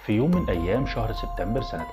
في يوم من أيام شهر سبتمبر سنة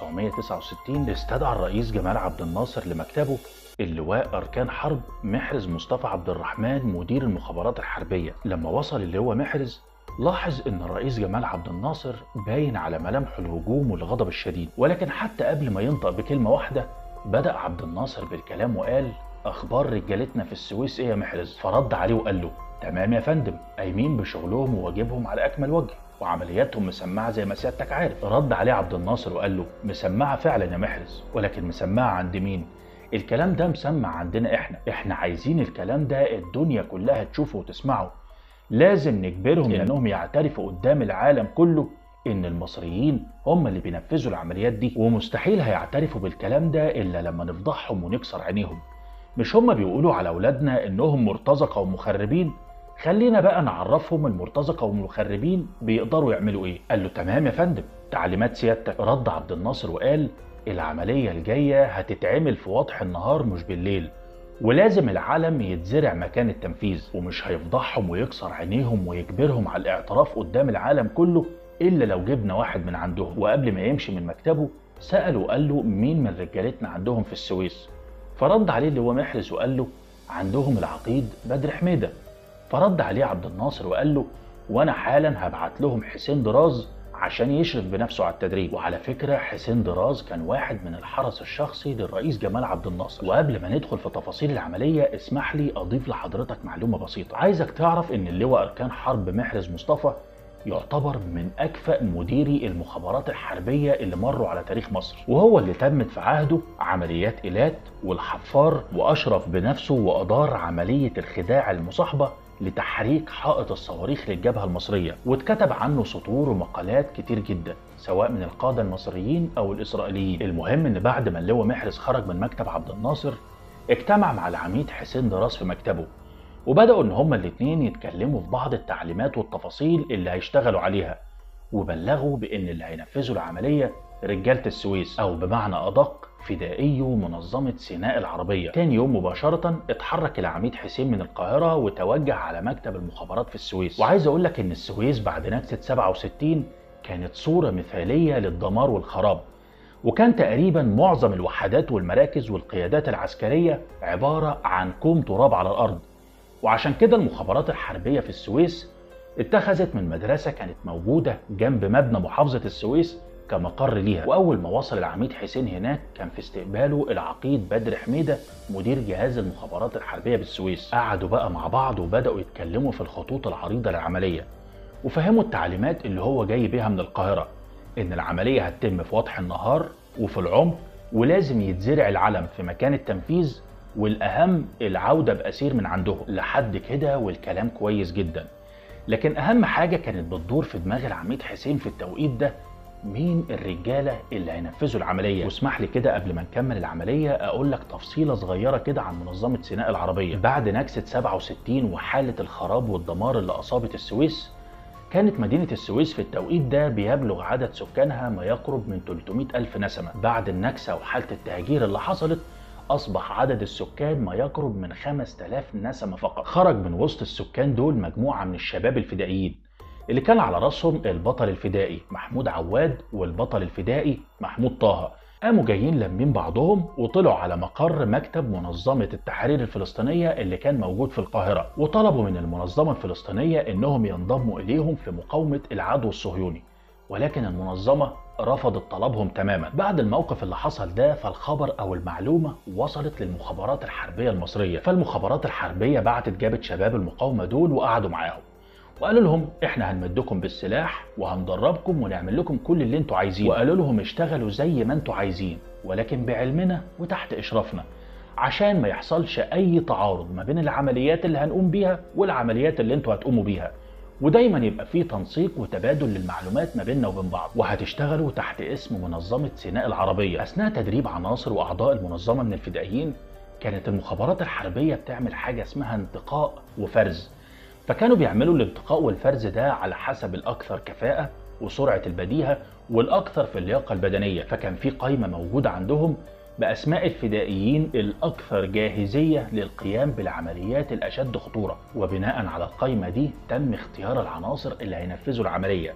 1969 استدعى الرئيس جمال عبد الناصر لمكتبه اللواء أركان حرب محرز مصطفى عبد الرحمن مدير المخابرات الحربية لما وصل اللواء محرز لاحظ ان الرئيس جمال عبد الناصر باين على ملامحه الهجوم والغضب الشديد ولكن حتى قبل ما ينطق بكلمة واحدة بدأ عبد الناصر بالكلام وقال أخبار رجالتنا في السويس إيه يا محرز؟ فرد عليه وقال له تمام يا فندم قايمين بشغلهم وواجبهم على أكمل وجه وعملياتهم مسمعة زي ما سيادتك عارف رد عليه عبد الناصر وقال له مسمعة فعلا يا محرز ولكن مسمعة عند مين؟ الكلام ده مسمع عندنا احنا احنا عايزين الكلام ده الدنيا كلها تشوفه وتسمعه لازم نجبرهم انهم يعترفوا قدام العالم كله ان المصريين هم اللي بينفذوا العمليات دي ومستحيل هيعترفوا بالكلام ده الا لما نفضحهم ونكسر عينيهم مش هم بيقولوا على اولادنا انهم مرتزقه ومخربين خلينا بقى نعرفهم المرتزقه والمخربين بيقدروا يعملوا ايه قال له تمام يا فندم تعليمات سيادتك رد عبد الناصر وقال العمليه الجايه هتتعمل في وضح النهار مش بالليل ولازم العلم يتزرع مكان التنفيذ ومش هيفضحهم ويكسر عينيهم ويجبرهم على الاعتراف قدام العالم كله الا لو جبنا واحد من عندهم وقبل ما يمشي من مكتبه سأله وقال له مين من رجالتنا عندهم في السويس فرد عليه اللي هو محرز وقال له عندهم العقيد بدر حميدة فرد عليه عبد الناصر وقال له وانا حالا هبعت لهم حسين دراز عشان يشرف بنفسه على التدريب وعلى فكرة حسين دراز كان واحد من الحرس الشخصي للرئيس جمال عبد الناصر وقبل ما ندخل في تفاصيل العملية اسمح لي أضيف لحضرتك معلومة بسيطة عايزك تعرف إن اللواء أركان حرب محرز مصطفى يعتبر من أكفأ مديري المخابرات الحربية اللي مروا على تاريخ مصر وهو اللي تمت في عهده عمليات إيلات والحفار وأشرف بنفسه وأدار عملية الخداع المصاحبة لتحريك حائط الصواريخ للجبهة المصرية واتكتب عنه سطور ومقالات كتير جدا سواء من القادة المصريين أو الإسرائيليين المهم إن بعد ما اللواء محرز خرج من مكتب عبد الناصر اجتمع مع العميد حسين دراس في مكتبه وبدأوا إن هما الاتنين يتكلموا في بعض التعليمات والتفاصيل اللي هيشتغلوا عليها وبلغوا بإن اللي هينفذوا العملية رجالة السويس أو بمعنى أدق فدائيو منظمة سيناء العربية تاني يوم مباشرة اتحرك العميد حسين من القاهرة وتوجه على مكتب المخابرات في السويس وعايز أقول لك إن السويس بعد نكسة 67 كانت صورة مثالية للدمار والخراب وكان تقريبا معظم الوحدات والمراكز والقيادات العسكرية عبارة عن كوم تراب على الأرض وعشان كده المخابرات الحربية في السويس اتخذت من مدرسة كانت موجودة جنب مبنى محافظة السويس كمقر ليها وأول ما وصل العميد حسين هناك كان في استقباله العقيد بدر حميدة مدير جهاز المخابرات الحربية بالسويس قعدوا بقى مع بعض وبدأوا يتكلموا في الخطوط العريضة للعملية وفهموا التعليمات اللي هو جاي بيها من القاهرة إن العملية هتتم في وضح النهار وفي العمق ولازم يتزرع العلم في مكان التنفيذ والأهم العودة بأسير من عندهم لحد كده والكلام كويس جدا لكن أهم حاجة كانت بتدور في دماغ العميد حسين في التوقيت ده مين الرجالة اللي هينفذوا العملية واسمح لي كده قبل ما نكمل العملية أقول لك تفصيلة صغيرة كده عن منظمة سيناء العربية بعد نكسة 67 وحالة الخراب والدمار اللي أصابت السويس كانت مدينة السويس في التوقيت ده بيبلغ عدد سكانها ما يقرب من 300 ألف نسمة بعد النكسة وحالة التهجير اللي حصلت أصبح عدد السكان ما يقرب من 5000 نسمة فقط خرج من وسط السكان دول مجموعة من الشباب الفدائيين اللي كان على راسهم البطل الفدائي محمود عواد والبطل الفدائي محمود طه قاموا جايين لمين بعضهم وطلعوا على مقر مكتب منظمة التحرير الفلسطينية اللي كان موجود في القاهرة وطلبوا من المنظمة الفلسطينية انهم ينضموا اليهم في مقاومة العدو الصهيوني ولكن المنظمة رفضت طلبهم تماما بعد الموقف اللي حصل ده فالخبر او المعلومة وصلت للمخابرات الحربية المصرية فالمخابرات الحربية بعتت جابت شباب المقاومة دول وقعدوا معاهم وقالوا لهم احنا هنمدكم بالسلاح وهندربكم ونعمل لكم كل اللي انتوا عايزينه وقالوا لهم اشتغلوا زي ما انتوا عايزين ولكن بعلمنا وتحت اشرافنا عشان ما يحصلش اي تعارض ما بين العمليات اللي هنقوم بيها والعمليات اللي انتوا هتقوموا بيها ودايما يبقى في تنسيق وتبادل للمعلومات ما بيننا وبين بعض وهتشتغلوا تحت اسم منظمة سيناء العربية أثناء تدريب عناصر وأعضاء المنظمة من الفدائيين كانت المخابرات الحربية بتعمل حاجة اسمها انتقاء وفرز فكانوا بيعملوا الانتقاء والفرز ده على حسب الأكثر كفاءة وسرعة البديهة والأكثر في اللياقة البدنية فكان في قائمة موجودة عندهم بأسماء الفدائيين الأكثر جاهزية للقيام بالعمليات الأشد خطورة وبناء على القائمة دي تم اختيار العناصر اللي هينفذوا العملية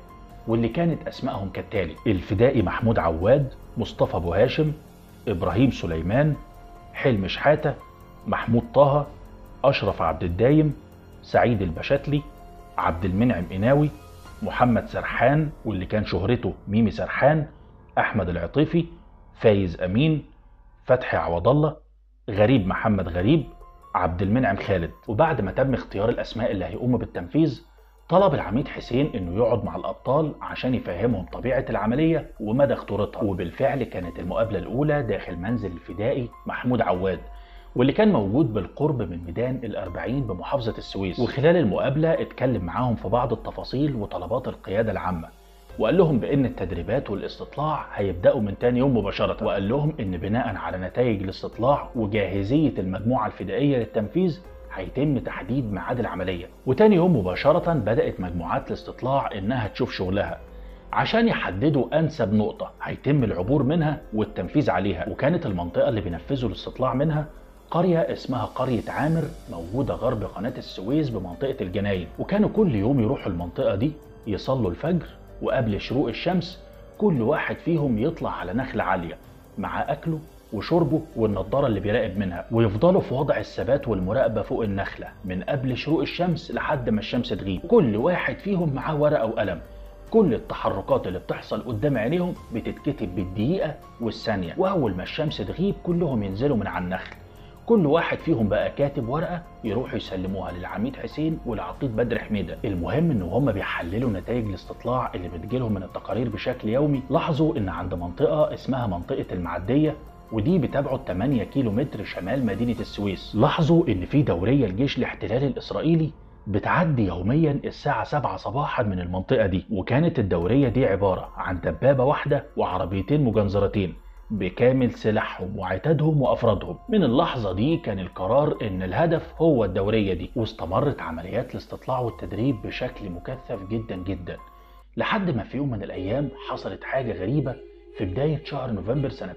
واللي كانت أسمائهم كالتالي الفدائي محمود عواد مصطفى أبو هاشم إبراهيم سليمان حلم شحاتة محمود طه أشرف عبد الدايم سعيد البشتلي عبد المنعم إناوي محمد سرحان واللي كان شهرته ميمي سرحان أحمد العطيفي فايز أمين فتحي عوض الله غريب محمد غريب عبد المنعم خالد وبعد ما تم اختيار الأسماء اللي هيقوموا بالتنفيذ طلب العميد حسين انه يقعد مع الابطال عشان يفهمهم طبيعه العمليه ومدى خطورتها وبالفعل كانت المقابله الاولى داخل منزل الفدائي محمود عواد واللي كان موجود بالقرب من ميدان الأربعين بمحافظة السويس وخلال المقابلة اتكلم معاهم في بعض التفاصيل وطلبات القيادة العامة وقال لهم بان التدريبات والاستطلاع هيبداوا من تاني يوم مباشره وقال لهم ان بناء على نتائج الاستطلاع وجاهزيه المجموعه الفدائيه للتنفيذ هيتم تحديد ميعاد العمليه وتاني يوم مباشره بدات مجموعات الاستطلاع انها تشوف شغلها عشان يحددوا انسب نقطه هيتم العبور منها والتنفيذ عليها وكانت المنطقه اللي بينفذوا الاستطلاع منها قرية اسمها قرية عامر موجودة غرب قناة السويس بمنطقة الجناين وكانوا كل يوم يروحوا المنطقة دي يصلوا الفجر وقبل شروق الشمس كل واحد فيهم يطلع على نخلة عالية مع أكله وشربه والنضارة اللي بيراقب منها ويفضلوا في وضع الثبات والمراقبة فوق النخلة من قبل شروق الشمس لحد ما الشمس تغيب كل واحد فيهم معاه ورقة وقلم كل التحركات اللي بتحصل قدام عينيهم بتتكتب بالدقيقة والثانية وأول ما الشمس تغيب كلهم ينزلوا من على النخل كل واحد فيهم بقى كاتب ورقه يروحوا يسلموها للعميد حسين والعقيد بدر حميده المهم ان هم بيحللوا نتائج الاستطلاع اللي بتجيلهم من التقارير بشكل يومي لاحظوا ان عند منطقه اسمها منطقه المعديه ودي بتبعد 8 كيلو متر شمال مدينة السويس لاحظوا ان في دورية الجيش الاحتلال الاسرائيلي بتعدي يوميا الساعة 7 صباحا من المنطقة دي وكانت الدورية دي عبارة عن دبابة واحدة وعربيتين مجنزرتين بكامل سلاحهم وعتادهم وافرادهم من اللحظه دي كان القرار ان الهدف هو الدوريه دي واستمرت عمليات الاستطلاع والتدريب بشكل مكثف جدا جدا لحد ما في يوم من الايام حصلت حاجه غريبه في بداية شهر نوفمبر سنة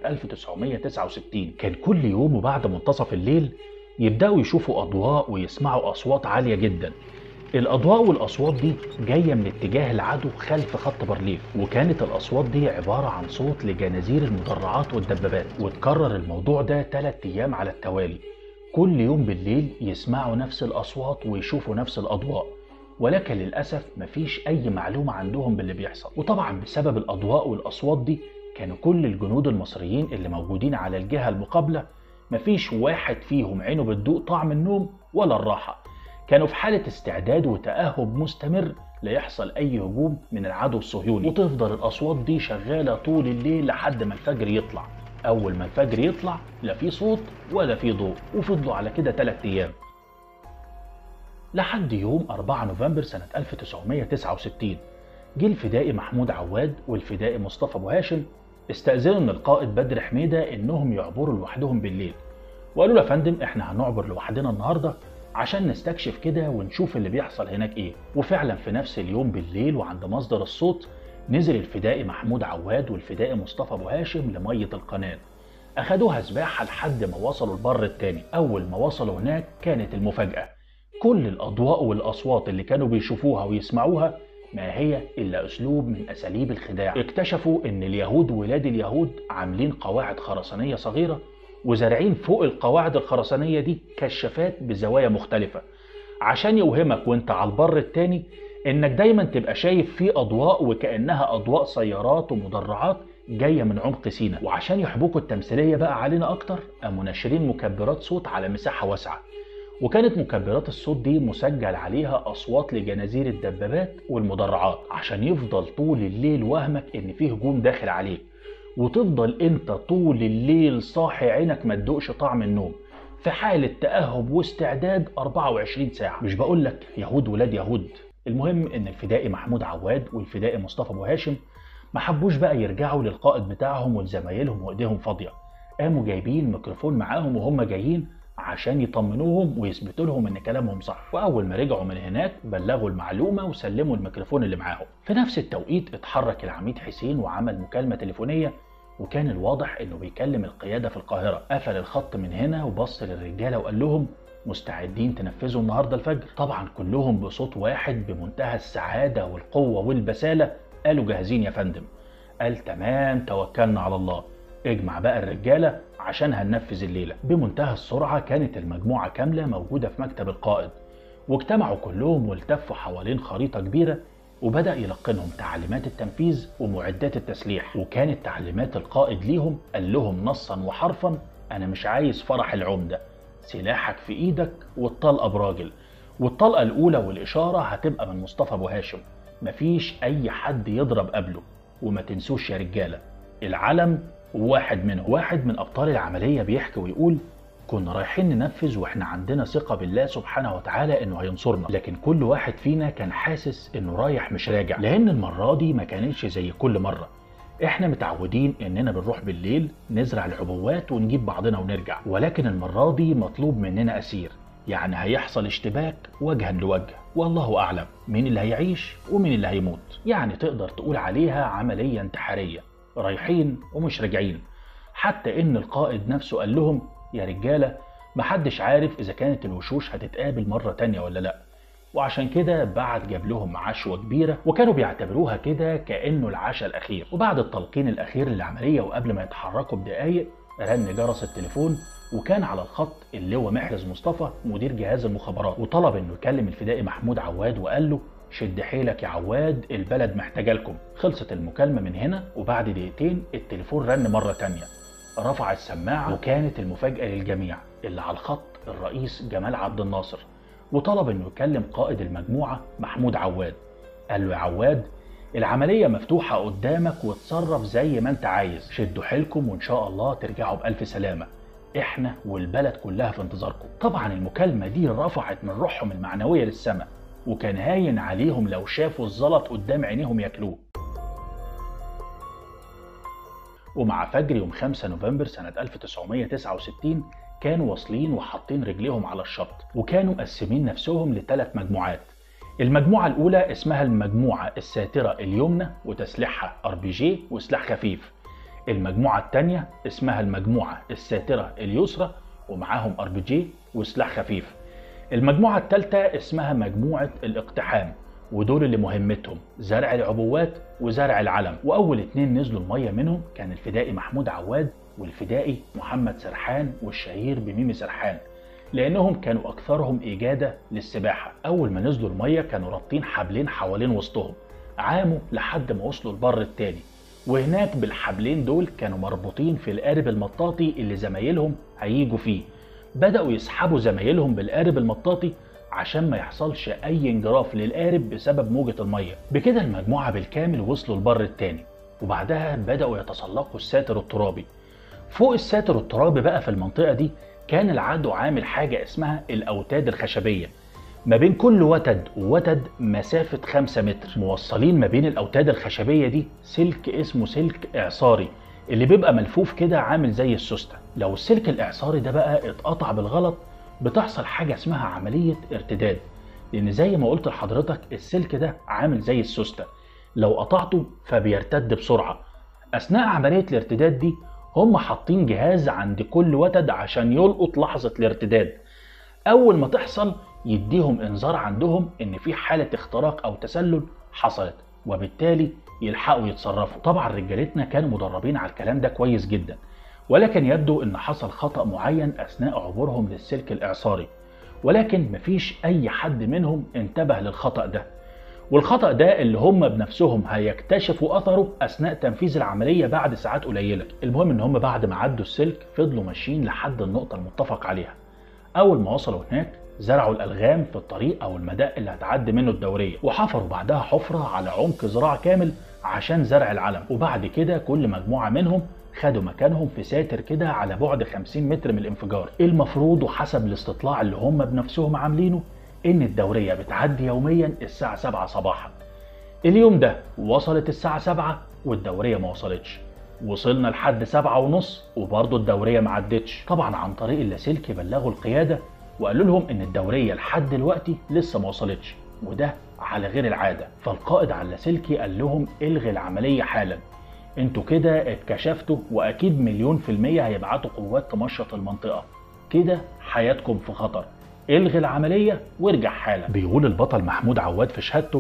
1969 كان كل يوم وبعد منتصف الليل يبدأوا يشوفوا أضواء ويسمعوا أصوات عالية جدا الأضواء والأصوات دي جاية من اتجاه العدو خلف خط بارليف وكانت الأصوات دي عبارة عن صوت لجنازير المدرعات والدبابات وتكرر الموضوع ده ثلاث أيام على التوالي كل يوم بالليل يسمعوا نفس الأصوات ويشوفوا نفس الأضواء ولكن للأسف مفيش أي معلومة عندهم باللي بيحصل وطبعا بسبب الأضواء والأصوات دي كانوا كل الجنود المصريين اللي موجودين على الجهة المقابلة مفيش واحد فيهم عينه بتدوق طعم النوم ولا الراحة كانوا في حالة استعداد وتأهب مستمر ليحصل أي هجوم من العدو الصهيوني وتفضل الأصوات دي شغالة طول الليل لحد ما الفجر يطلع أول ما الفجر يطلع لا في صوت ولا في ضوء وفضلوا على كده ثلاث أيام لحد يوم 4 نوفمبر سنة 1969 جه الفدائي محمود عواد والفدائي مصطفى أبو هاشم استأذنوا من القائد بدر حميدة إنهم يعبروا لوحدهم بالليل وقالوا له يا فندم إحنا هنعبر لوحدنا النهاردة عشان نستكشف كده ونشوف اللي بيحصل هناك ايه وفعلا في نفس اليوم بالليل وعند مصدر الصوت نزل الفدائي محمود عواد والفدائي مصطفى ابو هاشم لميه القناه اخدوها سباحه لحد ما وصلوا البر التاني اول ما وصلوا هناك كانت المفاجاه كل الاضواء والاصوات اللي كانوا بيشوفوها ويسمعوها ما هي الا اسلوب من اساليب الخداع اكتشفوا ان اليهود ولاد اليهود عاملين قواعد خرسانيه صغيره وزارعين فوق القواعد الخرسانية دي كشافات بزوايا مختلفة عشان يوهمك وانت على البر التاني انك دايما تبقى شايف في اضواء وكأنها اضواء سيارات ومدرعات جاية من عمق سينا وعشان يحبوكوا التمثيلية بقى علينا اكتر قاموا ناشرين مكبرات صوت على مساحة واسعة وكانت مكبرات الصوت دي مسجل عليها اصوات لجنازير الدبابات والمدرعات عشان يفضل طول الليل وهمك ان في هجوم داخل عليك وتفضل انت طول الليل صاحي عينك ما تدوقش طعم النوم في حالة تأهب واستعداد 24 ساعة مش بقول لك يهود ولاد يهود المهم ان الفدائي محمود عواد والفدائي مصطفى ابو هاشم ما حبوش بقى يرجعوا للقائد بتاعهم ولزمايلهم وايديهم فاضيه قاموا جايبين ميكروفون معاهم وهم جايين عشان يطمنوهم ويثبتوا لهم ان كلامهم صح واول ما رجعوا من هناك بلغوا المعلومه وسلموا الميكروفون اللي معاهم في نفس التوقيت اتحرك العميد حسين وعمل مكالمه تليفونيه وكان الواضح انه بيكلم القياده في القاهره قفل الخط من هنا وبص للرجاله وقال لهم مستعدين تنفذوا النهارده الفجر طبعا كلهم بصوت واحد بمنتهى السعاده والقوه والبساله قالوا جاهزين يا فندم قال تمام توكلنا على الله اجمع بقى الرجالة عشان هننفذ الليلة بمنتهى السرعة كانت المجموعة كاملة موجودة في مكتب القائد واجتمعوا كلهم والتفوا حوالين خريطة كبيرة وبدأ يلقنهم تعليمات التنفيذ ومعدات التسليح وكانت تعليمات القائد ليهم قال لهم نصا وحرفا أنا مش عايز فرح العمدة سلاحك في إيدك والطلقة براجل والطلقة الأولى والإشارة هتبقى من مصطفى أبو هاشم مفيش أي حد يضرب قبله وما تنسوش يا رجالة العلم واحد منهم واحد من أبطال العملية بيحكي ويقول كنا رايحين ننفذ واحنا عندنا ثقة بالله سبحانه وتعالى انه هينصرنا لكن كل واحد فينا كان حاسس انه رايح مش راجع لان المرة دي ما كانتش زي كل مرة احنا متعودين اننا بنروح بالليل نزرع العبوات ونجيب بعضنا ونرجع ولكن المرة دي مطلوب مننا اسير يعني هيحصل اشتباك وجها لوجه والله اعلم مين اللي هيعيش ومين اللي هيموت يعني تقدر تقول عليها عملية انتحارية رايحين ومش راجعين حتى ان القائد نفسه قال لهم يا رجالة محدش عارف إذا كانت الوشوش هتتقابل مرة تانية ولا لأ وعشان كده بعد جاب لهم عشوة كبيرة وكانوا بيعتبروها كده كأنه العشاء الأخير وبعد التلقين الأخير للعملية وقبل ما يتحركوا بدقايق رن جرس التليفون وكان على الخط اللواء محرز مصطفى مدير جهاز المخابرات وطلب انه يكلم الفدائي محمود عواد وقال له شد حيلك يا عواد البلد محتاجه لكم خلصت المكالمة من هنا وبعد دقيقتين التليفون رن مرة تانية رفع السماعة وكانت المفاجأة للجميع اللي على الخط الرئيس جمال عبد الناصر وطلب انه يكلم قائد المجموعة محمود عواد قال له يا عواد العملية مفتوحة قدامك وتصرف زي ما انت عايز شدوا حيلكم وان شاء الله ترجعوا بألف سلامة احنا والبلد كلها في انتظاركم طبعا المكالمة دي رفعت من روحهم المعنوية للسماء وكان هاين عليهم لو شافوا الزلط قدام عينيهم ياكلوه ومع فجر يوم 5 نوفمبر سنة 1969 كانوا واصلين وحاطين رجليهم على الشط وكانوا مقسمين نفسهم لثلاث مجموعات المجموعة الأولى اسمها المجموعة الساترة اليمنى وتسليحها ار بي جي وسلاح خفيف المجموعة الثانية اسمها المجموعة الساترة اليسرى ومعاهم ار بي جي وسلاح خفيف المجموعة الثالثة اسمها مجموعة الاقتحام ودول اللي مهمتهم زرع العبوات وزرع العلم واول اتنين نزلوا الميه منهم كان الفدائي محمود عواد والفدائي محمد سرحان والشهير بميمي سرحان لانهم كانوا اكثرهم اجاده للسباحه اول ما نزلوا الميه كانوا رابطين حبلين حوالين وسطهم عاموا لحد ما وصلوا البر التاني وهناك بالحبلين دول كانوا مربوطين في القارب المطاطي اللي زمايلهم هيجوا فيه بدأوا يسحبوا زمايلهم بالقارب المطاطي عشان ما يحصلش اي انجراف للقارب بسبب موجة المية بكده المجموعة بالكامل وصلوا البر التاني وبعدها بدأوا يتسلقوا الساتر الترابي فوق الساتر الترابي بقى في المنطقة دي كان العدو عامل حاجة اسمها الأوتاد الخشبية ما بين كل وتد ووتد مسافة 5 متر موصلين ما بين الأوتاد الخشبية دي سلك اسمه سلك إعصاري اللي بيبقى ملفوف كده عامل زي السوستة لو السلك الإعصاري ده بقى اتقطع بالغلط بتحصل حاجة اسمها عملية ارتداد لأن زي ما قلت لحضرتك السلك ده عامل زي السوستة لو قطعته فبيرتد بسرعة أثناء عملية الارتداد دي هم حاطين جهاز عند كل وتد عشان يلقط لحظة الارتداد أول ما تحصل يديهم إنذار عندهم إن في حالة اختراق أو تسلل حصلت وبالتالي يلحقوا يتصرفوا طبعا رجالتنا كانوا مدربين على الكلام ده كويس جدا ولكن يبدو ان حصل خطأ معين اثناء عبورهم للسلك الاعصاري ولكن مفيش اي حد منهم انتبه للخطأ ده والخطأ ده اللي هم بنفسهم هيكتشفوا اثره اثناء تنفيذ العملية بعد ساعات قليلة المهم ان هم بعد ما عدوا السلك فضلوا ماشيين لحد النقطة المتفق عليها اول ما وصلوا هناك زرعوا الالغام في الطريق او المداء اللي هتعدي منه الدورية وحفروا بعدها حفرة على عمق ذراع كامل عشان زرع العلم وبعد كده كل مجموعة منهم خدوا مكانهم في ساتر كده على بعد 50 متر من الانفجار المفروض وحسب الاستطلاع اللي هم بنفسهم عاملينه ان الدورية بتعدي يوميا الساعة 7 صباحا اليوم ده وصلت الساعة 7 والدورية ما وصلتش وصلنا لحد سبعة ونص وبرضه الدورية ما عدتش طبعا عن طريق اللاسلكي بلغوا القيادة وقالوا لهم ان الدورية لحد دلوقتي لسه ما وصلتش وده على غير العادة فالقائد على اللاسلكي قال لهم الغي العملية حالا انتوا كده اتكشفتوا واكيد مليون في المية هيبعتوا قوات تمشط المنطقة كده حياتكم في خطر الغي العملية وارجع حالا بيقول البطل محمود عواد في شهادته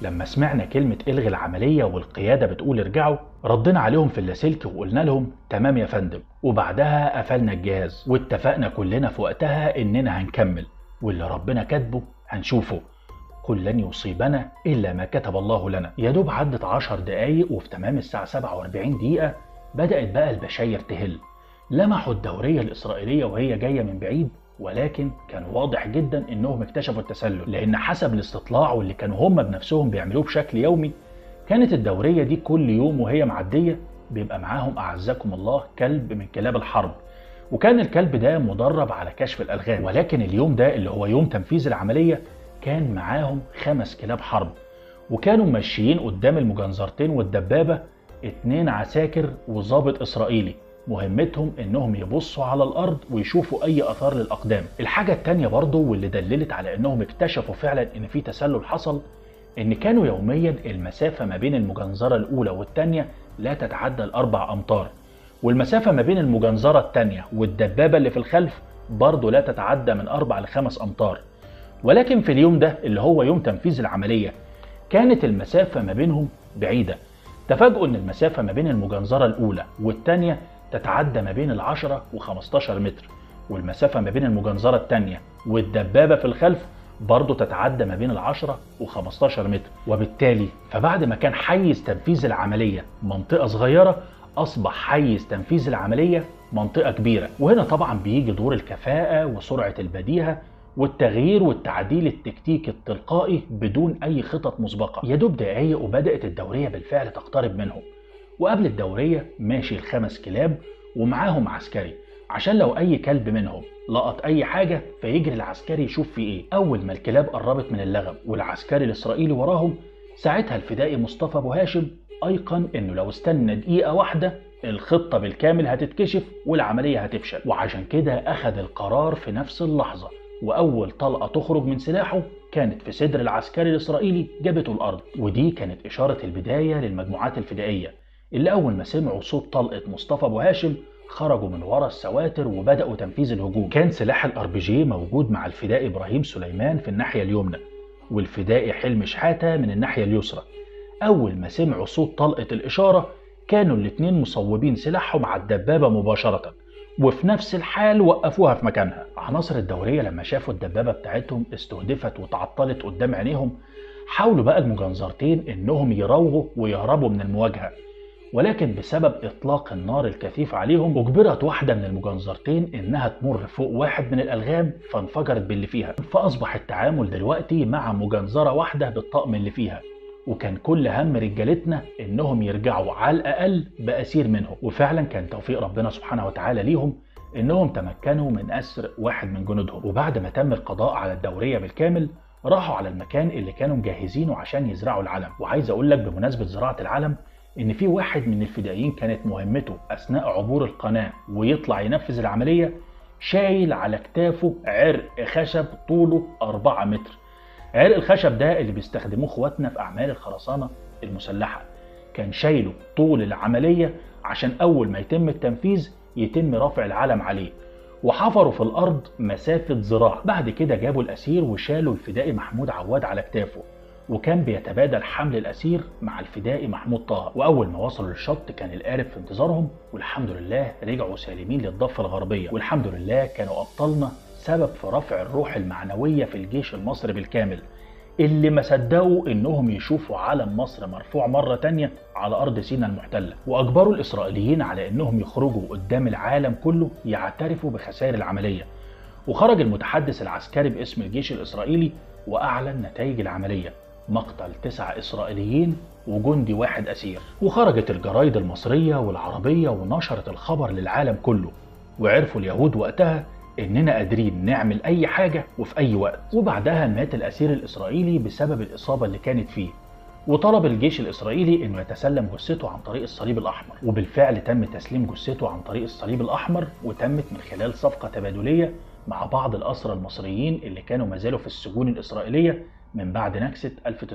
لما سمعنا كلمة الغي العملية والقيادة بتقول ارجعوا ردنا عليهم في اللاسلكي وقلنا لهم تمام يا فندم وبعدها قفلنا الجهاز واتفقنا كلنا في وقتها اننا هنكمل واللي ربنا كاتبه هنشوفه قل لن يصيبنا إلا ما كتب الله لنا يا دوب عدت عشر دقايق وفي تمام الساعة 47 دقيقة بدأت بقى البشاير تهل لمحوا الدورية الإسرائيلية وهي جاية من بعيد ولكن كان واضح جدا انهم اكتشفوا التسلل لان حسب الاستطلاع واللي كانوا هم بنفسهم بيعملوه بشكل يومي كانت الدورية دي كل يوم وهي معدية بيبقى معاهم أعزكم الله كلب من كلاب الحرب وكان الكلب ده مدرب على كشف الألغام ولكن اليوم ده اللي هو يوم تنفيذ العملية كان معاهم خمس كلاب حرب وكانوا ماشيين قدام المجنزرتين والدبابة اتنين عساكر وظابط إسرائيلي مهمتهم انهم يبصوا على الارض ويشوفوا اي اثار للاقدام الحاجة التانية برضو واللي دللت على انهم اكتشفوا فعلا ان في تسلل حصل ان كانوا يوميا المسافة ما بين المجنزرة الاولى والتانية لا تتعدى الاربع امتار والمسافة ما بين المجنزرة التانية والدبابة اللي في الخلف برضو لا تتعدى من اربع لخمس امتار ولكن في اليوم ده اللي هو يوم تنفيذ العملية كانت المسافة ما بينهم بعيدة تفاجئوا ان المسافة ما بين المجنزرة الاولى والتانية تتعدى ما بين العشرة و15 متر والمسافة ما بين المجنزرة التانية والدبابة في الخلف برضه تتعدى ما بين العشرة و15 متر وبالتالي فبعد ما كان حيز تنفيذ العملية منطقة صغيرة أصبح حيز تنفيذ العملية منطقة كبيرة وهنا طبعا بيجي دور الكفاءة وسرعة البديهة والتغيير والتعديل التكتيكي التلقائي بدون أي خطط مسبقة يدوب دقايق وبدأت الدورية بالفعل تقترب منهم وقبل الدورية ماشي الخمس كلاب ومعاهم عسكري عشان لو أي كلب منهم لقط أي حاجة فيجري العسكري يشوف في إيه أول ما الكلاب قربت من اللغم والعسكري الإسرائيلي وراهم ساعتها الفدائي مصطفى أبو هاشم أيقن إنه لو استنى دقيقة واحدة الخطة بالكامل هتتكشف والعملية هتفشل وعشان كده أخذ القرار في نفس اللحظة وأول طلقة تخرج من سلاحه كانت في صدر العسكري الإسرائيلي جابته الأرض ودي كانت إشارة البداية للمجموعات الفدائية اللي أول ما سمعوا صوت طلقة مصطفى أبو هاشم خرجوا من ورا السواتر وبدأوا تنفيذ الهجوم كان سلاح الار بي جي موجود مع الفدائي إبراهيم سليمان في الناحية اليمنى والفدائي حلمي شحاتة من الناحية اليسرى أول ما سمعوا صوت طلقة الإشارة كانوا الاتنين مصوبين سلاحهم على الدبابة مباشرة وفي نفس الحال وقفوها في مكانها عناصر الدورية لما شافوا الدبابة بتاعتهم استهدفت وتعطلت قدام عينيهم حاولوا بقى المجنزرتين انهم يراوغوا ويهربوا من المواجهة ولكن بسبب اطلاق النار الكثيف عليهم اجبرت واحدة من المجنزرتين انها تمر فوق واحد من الالغام فانفجرت باللي فيها فاصبح التعامل دلوقتي مع مجنزرة واحدة بالطقم اللي فيها وكان كل هم رجالتنا انهم يرجعوا على الاقل باسير منهم وفعلا كان توفيق ربنا سبحانه وتعالى ليهم انهم تمكنوا من اسر واحد من جنودهم وبعد ما تم القضاء على الدوريه بالكامل راحوا على المكان اللي كانوا مجهزينه عشان يزرعوا العلم وعايز اقول لك بمناسبه زراعه العلم ان في واحد من الفدائيين كانت مهمته اثناء عبور القناه ويطلع ينفذ العمليه شايل على كتافه عرق خشب طوله 4 متر عرق الخشب ده اللي بيستخدموه اخواتنا في اعمال الخرسانه المسلحه كان شايله طول العمليه عشان اول ما يتم التنفيذ يتم رفع العلم عليه وحفروا في الارض مسافه ذراع بعد كده جابوا الاسير وشالوا الفدائي محمود عواد على كتافه وكان بيتبادل حمل الاسير مع الفدائي محمود طه واول ما وصلوا للشط كان القارب في انتظارهم والحمد لله رجعوا سالمين للضفه الغربيه والحمد لله كانوا ابطالنا سبب في رفع الروح المعنويه في الجيش المصري بالكامل اللي ما صدقوا انهم يشوفوا علم مصر مرفوع مره تانية على ارض سيناء المحتله واجبروا الاسرائيليين على انهم يخرجوا قدام العالم كله يعترفوا بخسائر العمليه وخرج المتحدث العسكري باسم الجيش الاسرائيلي واعلن نتائج العمليه مقتل تسع إسرائيليين وجندي واحد أسير وخرجت الجرايد المصرية والعربية ونشرت الخبر للعالم كله وعرفوا اليهود وقتها إننا قادرين نعمل أي حاجة وفي أي وقت وبعدها مات الأسير الإسرائيلي بسبب الإصابة اللي كانت فيه وطلب الجيش الإسرائيلي إنه يتسلم جثته عن طريق الصليب الأحمر وبالفعل تم تسليم جثته عن طريق الصليب الأحمر وتمت من خلال صفقة تبادلية مع بعض الأسرى المصريين اللي كانوا ما زالوا في السجون الإسرائيلية من بعد نكسة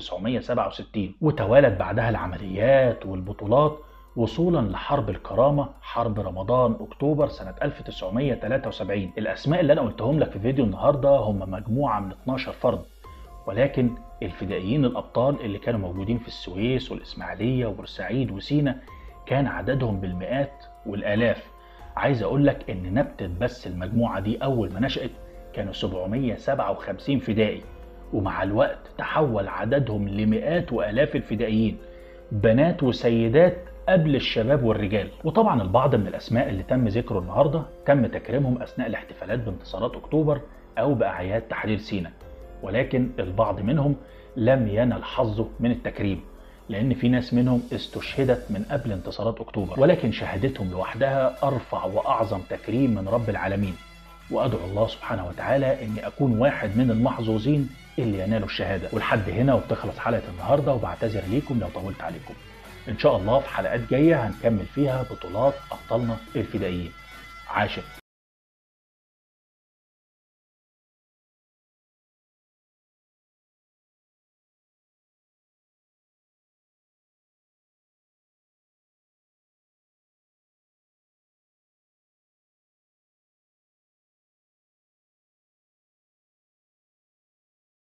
1967 وتوالت بعدها العمليات والبطولات وصولا لحرب الكرامة حرب رمضان أكتوبر سنة 1973 الأسماء اللي أنا قلتهم لك في فيديو النهاردة هم مجموعة من 12 فرد ولكن الفدائيين الأبطال اللي كانوا موجودين في السويس والإسماعيلية وبورسعيد وسينا كان عددهم بالمئات والآلاف عايز أقول لك إن نبتة بس المجموعة دي أول ما نشأت كانوا 757 فدائي ومع الوقت تحول عددهم لمئات وآلاف الفدائيين بنات وسيدات قبل الشباب والرجال وطبعا البعض من الأسماء اللي تم ذكره النهاردة تم تكريمهم أثناء الاحتفالات بانتصارات أكتوبر أو بأعياد تحرير سيناء ولكن البعض منهم لم ينل حظه من التكريم لأن في ناس منهم استشهدت من قبل انتصارات أكتوبر ولكن شهادتهم لوحدها أرفع وأعظم تكريم من رب العالمين وأدعو الله سبحانه وتعالى أني أكون واحد من المحظوظين اللي ينالوا الشهادة ولحد هنا وبتخلص حلقة النهاردة وبعتذر ليكم لو طولت عليكم إن شاء الله في حلقات جاية هنكمل فيها بطولات أبطالنا الفدائيين عاشق